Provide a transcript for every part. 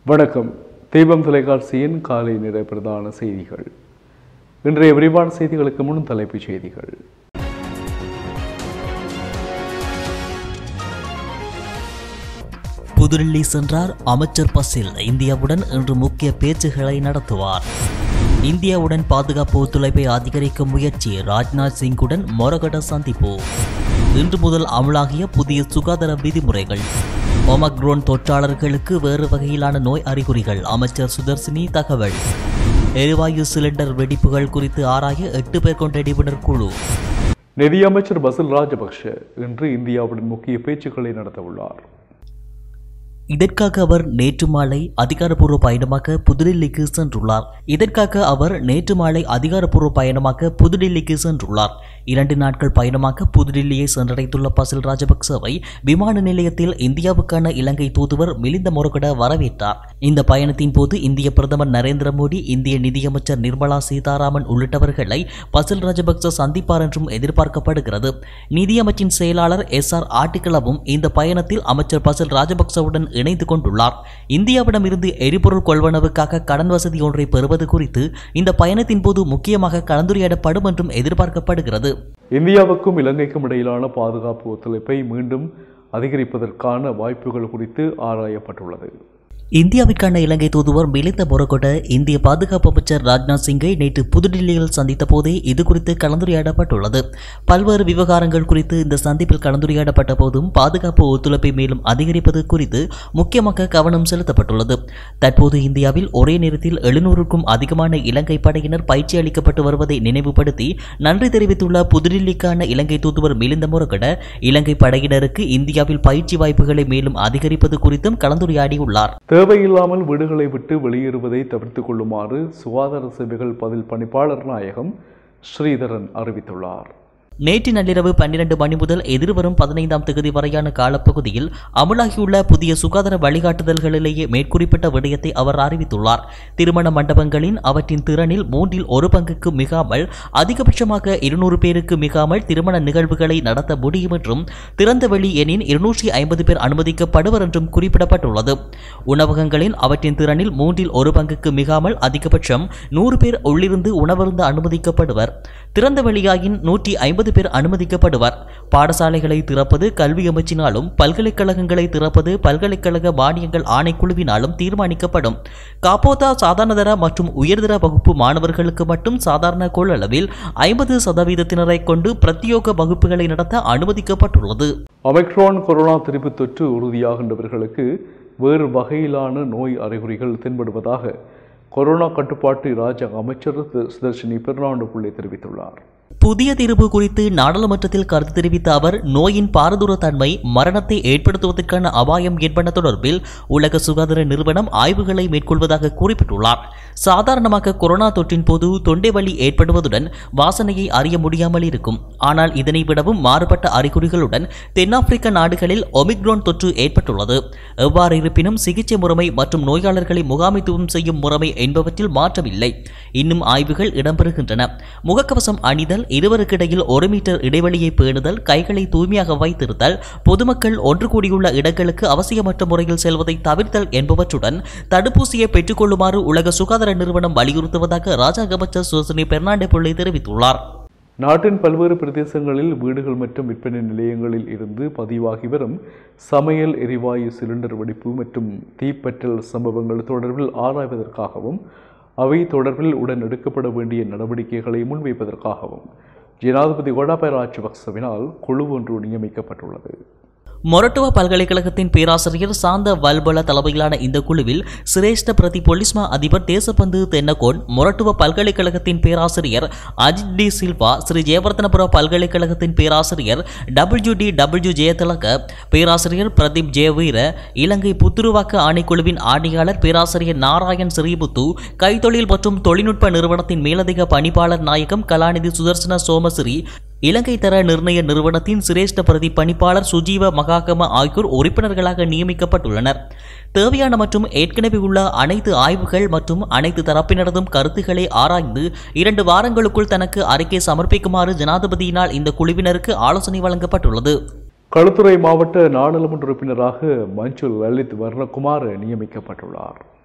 வணக்கம் தீபம் தொலைக்காட்சியின் காலை நிற பிரதான செய்திகள் இன்றைய விரிவான செய்திகளுக்கு முன் தலைப்புச் செய்திகள் புதுடில்லி சென்றார் அமைச்சர் பசில் இந்தியாவுடன் இன்று முக்கிய பேச்சுகளை நடத்துவார் இந்தியாவுடன் பாதுகாப்பு ஒத்துழைப்பை அதிகரிக்கும் முயற்சி ராஜ்நாத் சிங்குடன் மொரகட சந்திப்பு இன்று முதல் அமலாகிய புதிய சுகாதார விதிமுறைகள் ஒமக்ரோன் தொற்றாளர்களுக்கு வேறு வகையிலான நோய் அறிகுறிகள் அமைச்சர் சுதர்சினி தகவல் எரிவாயு சிலிண்டர் வெடிப்புகள் குறித்து ஆராய எட்டு பேர் கொண்ட நிபுணர் குழு நிதியமைச்சர் பசில் ராஜபக்ஷ இன்று இந்தியாவுடன் முக்கிய பேச்சுக்களை நடத்தவுள்ளார் இதற்காக அவர் நேற்று மாலை அதிகாரப்பூர்வ பயணமாக புதுடில்லிக்கு சென்றுள்ளார் இதற்காக அவர் நேற்று மாலை அதிகாரப்பூர்வ பயணமாக புதுடில்லிக்கு சென்றுள்ளார் இரண்டு நாட்கள் பயணமாக புதுடில்லியை சென்றடைந்துள்ள பசில் ராஜபக்சவை விமான நிலையத்தில் இந்தியாவுக்கான இலங்கை தூதுவர் மிலிந்த மொரகட வரவேற்றார் இந்த பயணத்தின் போது இந்திய பிரதமர் நரேந்திர மோடி இந்திய நிதியமைச்சர் நிர்மலா சீதாராமன் உள்ளிட்டவர்களை பசில் ராஜபக்ச சந்திப்பார் என்றும் எதிர்பார்க்கப்படுகிறது நிதியமைச்சின் செயலாளர் எஸ் ஆர் ஆட்டிகளவும் இந்த பயணத்தில் அமைச்சர் பசில் ராஜபக்சவுடன் இணைந்து கொண்டுள்ளார் இந்தியாவிடமிருந்து எரிபொருள் கொள்வனவுக்காக கடன் வசதி ஒன்றை பெறுவது குறித்து இந்த பயணத்தின் போது முக்கியமாக கலந்துரையாடப்படும் என்றும் எதிர்பார்க்கப்படுகிறது இந்தியாவுக்கும் இலங்கைக்கும் இடையிலான பாதுகாப்பு ஒத்துழைப்பை மீண்டும் அதிகரிப்பதற்கான வாய்ப்புகள் குறித்து ஆராயப்பட்டுள்ளது இந்தியாவிற்கான இலங்கை தூதுவர் மிலிந்த மொரகொட இந்திய பாதுகாப்பு அமைச்சர் ராஜ்நாத் சிங்கை நேற்று புதுடில்லியில் சந்தித்த போதே இது குறித்து கலந்துரையாடப்பட்டுள்ளது பல்வேறு விவகாரங்கள் குறித்து இந்த சந்திப்பில் கலந்துரையாடப்பட்ட போதும் பாதுகாப்பு ஒத்துழைப்பை மேலும் அதிகரிப்பது குறித்து முக்கியமாக கவனம் செலுத்தப்பட்டுள்ளது தற்போது இந்தியாவில் ஒரே நேரத்தில் எழுநூறுக்கும் அதிகமான இலங்கை படையினர் பயிற்சி அளிக்கப்பட்டு வருவதை நினைவுபடுத்தி நன்றி தெரிவித்துள்ள புதுடில்லிக்கான இலங்கை தூதுவர் மிலிந்த மொரகொட இலங்கை படையினருக்கு இந்தியாவில் பயிற்சி வாய்ப்புகளை மேலும் அதிகரிப்பது குறித்தும் கலந்துரையாடியுள்ளார் தேவையில்லாமல் வீடுகளை விட்டு வெளியேறுவதை தவிர்த்துக் கொள்ளுமாறு சுகாதார சேவைகள் பதில் பணிப்பாளர் நாயகம் ஸ்ரீதரன் அறிவித்துள்ளார் நேற்று நள்ளிரவு பன்னிரண்டு மணி முதல் எதிர்வரும் பதினைந்தாம் தேதி வரையான காலப்பகுதியில் அமலாகியுள்ள புதிய சுகாதார வழிகாட்டுதல்களிலேயே மேற்குறிப்பிட்ட விடயத்தை அவர் அறிவித்துள்ளார் திருமண மண்டபங்களின் அவற்றின் திறனில் மூன்றில் ஒரு பங்குக்கு மிகாமல் அதிகபட்சமாக இருநூறு பேருக்கு மிகாமல் திருமண நிகழ்வுகளை நடத்த முடியும் என்றும் திறந்த வெளி எனின் இருநூற்றி ஐம்பது பேர் அனுமதிக்கப்படுவர் என்றும் குறிப்பிடப்பட்டுள்ளது உணவகங்களின் அவற்றின் திறனில் மூன்றில் ஒரு பங்குக்கு மிகாமல் அதிகபட்சம் நூறு பேர் உள்ளிருந்து உணவருந்த அனுமதிக்கப்படுவர் திறந்த வெளியாயின் நூற்றி ஐம்பது பேர் அனுமதிக்கப்படுவர் பாடசாலைகளை திறப்பது கல்வி அமைச்சினாலும் பல்கலைக்கழகங்களை திறப்பது பல்கலைக்கழக மானியங்கள் ஆணைக்குழுவினாலும் தீர்மானிக்கப்படும் காப்போதா சாதாரணதர மற்றும் உயர்தர வகுப்பு மாணவர்களுக்கு மட்டும் சாதாரண கொள்ளளவில் ஐம்பது சதவீதத்தினரை கொண்டு பிரத்யோக வகுப்புகளை நடத்த அனுமதிக்கப்பட்டுள்ளது ஒமைக்ரான் கொரோனா திருப்பு தொற்று உறுதியாகின்றவர்களுக்கு வேறு வகையிலான நோய் அறிகுறிகள் தென்படுவதாக கொரோனா கட்டுப்பாட்டு இராஜாங்க அமைச்சர் திரு சுதர்ஷினி பெர்னாண்டு புள்ளி தெரிவித்துள்ளார் புதிய தீர்வு குறித்து நாடாளுமன்றத்தில் கருத்து தெரிவித்த அவர் நோயின் பாரதூர தன்மை மரணத்தை ஏற்படுத்துவதற்கான அபாயம் என்பன தொடர்பில் உலக சுகாதார நிறுவனம் ஆய்வுகளை மேற்கொள்வதாக குறிப்பிட்டுள்ளார் சாதாரணமாக கொரோனா தொற்றின் போது தொண்டை வலி ஏற்படுவதுடன் வாசனையை அறிய முடியாமல் இருக்கும் ஆனால் இதனை விடவும் மாறுபட்ட அறிகுறிகளுடன் தென்னாப்பிரிக்க நாடுகளில் ஒமிக்ரோன் தொற்று ஏற்பட்டுள்ளது எவ்வாறு இருப்பினும் சிகிச்சை முறைமை மற்றும் நோயாளர்களை முகாமைத்துவம் செய்யும் முறைமை என்பவற்றில் மாற்றமில்லை இன்னும் ஆய்வுகள் இடம்பெறுகின்றன முகக்கவசம் அணிதல் இருவருக்கிடையில் ஒரு மீட்டர் இடைவெளியை பேணுதல் கைகளை தூய்மையாக வைத்திருத்தல் பொதுமக்கள் ஒன்று கூடியுள்ள இடங்களுக்கு அவசியமற்ற முறையில் செல்வதை தவிர்த்தல் என்பவற்றுடன் தடுப்பூசியை பெற்றுக்கொள்ளுமாறு உலக சுகாதார நிறுவனம் வலியுறுத்துவதாக ராஜாங்க அமைச்சர் சுசனி பெர்னாண்டே பிள்ளை தெரிவித்துள்ளார் நாட்டின் பல்வேறு பிரதேசங்களில் வீடுகள் மற்றும் விற்பனை நிலையங்களில் இருந்து பதிவாகி வரும் சமையல் எரிவாயு சிலிண்டர் வெடிப்பு மற்றும் தீப்பற்றல் சம்பவங்கள் தொடர்பில் ஆராய்வதற்காகவும் அவை தொடர்பில் உடன் எடுக்கப்பட வேண்டிய நடவடிக்கைகளை முன்வைப்பதற்காகவும் ஜனாதிபதி கோட்டாபய ராஜபக்சவினால் குழு ஒன்று நியமிக்கப்பட்டுள்ளது மொரட்டுவ பல்கலைக்கழகத்தின் பேராசிரியர் சாந்த வல்பல தலைமையிலான இந்த குழுவில் சிரேஷ்ட பிரதி பொலிஸ்மா அதிபர் தேசபந்து தென்னகோன் மொரட்டுவ பல்கலைக்கழகத்தின் பேராசிரியர் அஜித் டி சில்வா ஸ்ரீ ஜெயவர்தனபுர பல்கலைக்கழகத்தின் பேராசிரியர் டபிள்யூ டி டபிள்யூ ஜெயதிலக பேராசிரியர் பிரதீப் ஜெயவீர இலங்கை புத்துருவாக்க ஆணைக்குழுவின் ஆணையாளர் பேராசிரியர் நாராயண் ஸ்ரீபுத்து கைத்தொழில் மற்றும் தொழில்நுட்ப நிறுவனத்தின் மேலதிக பணிப்பாளர் நாயகம் கலாநிதி சுதர்சன சோமசிறி இலங்கை தர நிர்ணய நிறுவனத்தின் சிரேஷ்ட பிரதி பணிப்பாளர் சுஜீவ மகாகம ஆகியோர் உறுப்பினர்களாக நியமிக்கப்பட்டுள்ளனர் தேவையான மற்றும் ஏற்கனவே உள்ள அனைத்து ஆய்வுகள் மற்றும் அனைத்து தரப்பினரதும் கருத்துக்களை ஆராய்ந்து இரண்டு வாரங்களுக்குள் தனக்கு அறிக்கை சமர்ப்பிக்குமாறு ஜனாதிபதியினால் இந்த குழுவினருக்கு ஆலோசனை வழங்கப்பட்டுள்ளது களுத்துறை மாவட்ட நாடாளுமன்ற உறுப்பினராக மஞ்சு லலித் வர்ணகுமார் நியமிக்கப்பட்டுள்ளார்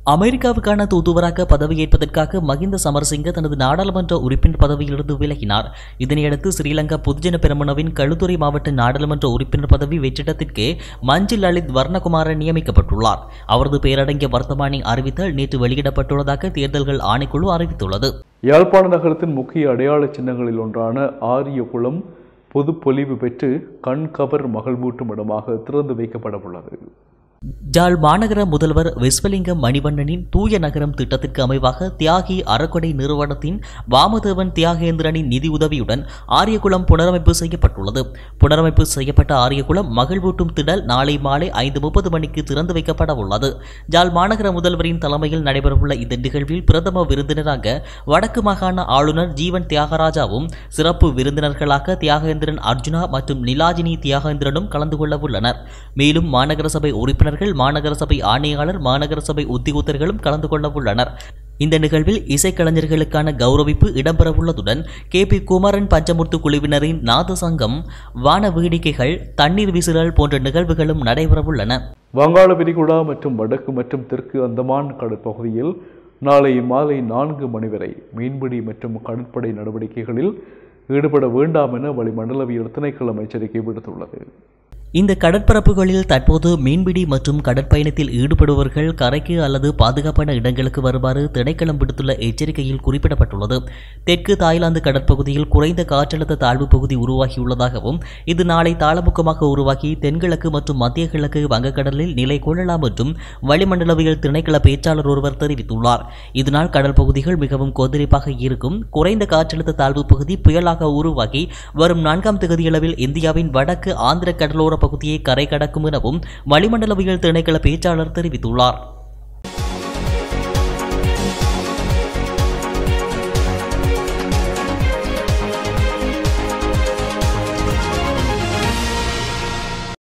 அமெரிக்காவுக்கான தூதுவராக பதவியேற்பதற்காக மகிந்த சமரசிங்க தனது நாடாளுமன்ற உறுப்பினர் பதவியிலிருந்து விலகினார் இதனையடுத்து ஸ்ரீலங்கா பொதுஜன பெரமுனவின் களுத்துறை மாவட்ட நாடாளுமன்ற உறுப்பினர் பதவி வெற்றிடத்திற்கு மஞ்சில் லலித் வர்ணகுமாரன் நியமிக்கப்பட்டுள்ளார் அவரது பெயரடங்கிய வர்த்தமானி அறிவித்தல் நேற்று வெளியிடப்பட்டுள்ளதாக தேர்தல்கள் ஆணைக்குழு அறிவித்துள்ளது யாழ்ப்பாண நகரத்தின் முக்கிய அடையாள சின்னங்களில் ஒன்றான ஆரியகுளம் பொது பொலிவு பெற்று கண்கவர் மகிழ்வூட்டும் இடமாக திறந்து வைக்கப்பட உள்ளது ஜாழ் மாநகர முதல்வர் விஸ்வலிங்கம் மணிவண்ணனின் தூய நகரம் திட்டத்திற்கு அமைவாக தியாகி அறக்கொடை நிறுவனத்தின் வாமதேவன் தியாகேந்திரனின் நிதியுதவியுடன் ஆரியகுளம் புனரமைப்பு செய்யப்பட்டுள்ளது புனரமைப்பு செய்யப்பட்ட ஆரியகுளம் மகிழ்வூட்டும் திடல் நாளை மாலை ஐந்து முப்பது மணிக்கு திறந்து வைக்கப்பட உள்ளது ஜாழ் மாநகர முதல்வரின் தலைமையில் நடைபெறவுள்ள இந்த நிகழ்வில் பிரதம விருந்தினராக வடக்கு மாகாண ஆளுநர் ஜீவன் தியாகராஜாவும் சிறப்பு விருந்தினர்களாக தியாகேந்திரன் அர்ஜுனா மற்றும் நிலாஜினி தியாகேந்திரனும் கலந்து கொள்ள உள்ளனர் மேலும் மாநகர சபை உறுப்பினர் உறுப்பினர்கள் மாநகர சபை ஆணையாளர் மாநகர சபை உத்தியோகத்தர்களும் கலந்து கொள்ள உள்ளனர் இந்த நிகழ்வில் இசைக்கலைஞர்களுக்கான கௌரவிப்பு இடம்பெறவுள்ளதுடன் கே பி குமரன் பஞ்சமூர்த்தி குழுவினரின் நாத சங்கம் வான வேடிக்கைகள் தண்ணீர் வீசுதல் போன்ற நிகழ்வுகளும் நடைபெறவுள்ளன வங்காள விரிகுடா மற்றும் வடக்கு மற்றும் தெற்கு அந்தமான் கடற்பகுதியில் நாளை மாலை நான்கு மணி வரை மீன்பிடி மற்றும் கடற்படை நடவடிக்கைகளில் ஈடுபட வேண்டாம் என வளிமண்டலவியல் திணைக்களம் எச்சரிக்கை விடுத்துள்ளது இந்த கடற்பரப்புகளில் தற்போது மீன்பிடி மற்றும் கடற்பயணத்தில் ஈடுபடுபவர்கள் கரைக்கு அல்லது பாதுகாப்பான இடங்களுக்கு வருமாறு திணைக்களம் விடுத்துள்ள எச்சரிக்கையில் குறிப்பிடப்பட்டுள்ளது தெற்கு தாய்லாந்து கடற்பகுதியில் குறைந்த காற்றழுத்த தாழ்வு பகுதி உருவாகியுள்ளதாகவும் இது நாளை தாளமுக்கமாக உருவாகி தென்கிழக்கு மற்றும் மத்திய கிழக்கு வங்கக்கடலில் நிலை கொள்ளலாம் என்றும் வளிமண்டலவியல் திணைக்கள பேச்சாளர் ஒருவர் தெரிவித்துள்ளார் இதனால் கடல் பகுதிகள் மிகவும் கொந்தளிப்பாக இருக்கும் குறைந்த காற்றழுத்த தாழ்வு பகுதி புயலாக உருவாகி வரும் நான்காம் தேதியளவில் இந்தியாவின் வடக்கு ஆந்திர கடலோர பகுதியை கரை கடக்கும் எனவும் வளிமண்டலவியல் திணைக்கள பேச்சாளர் தெரிவித்துள்ளார்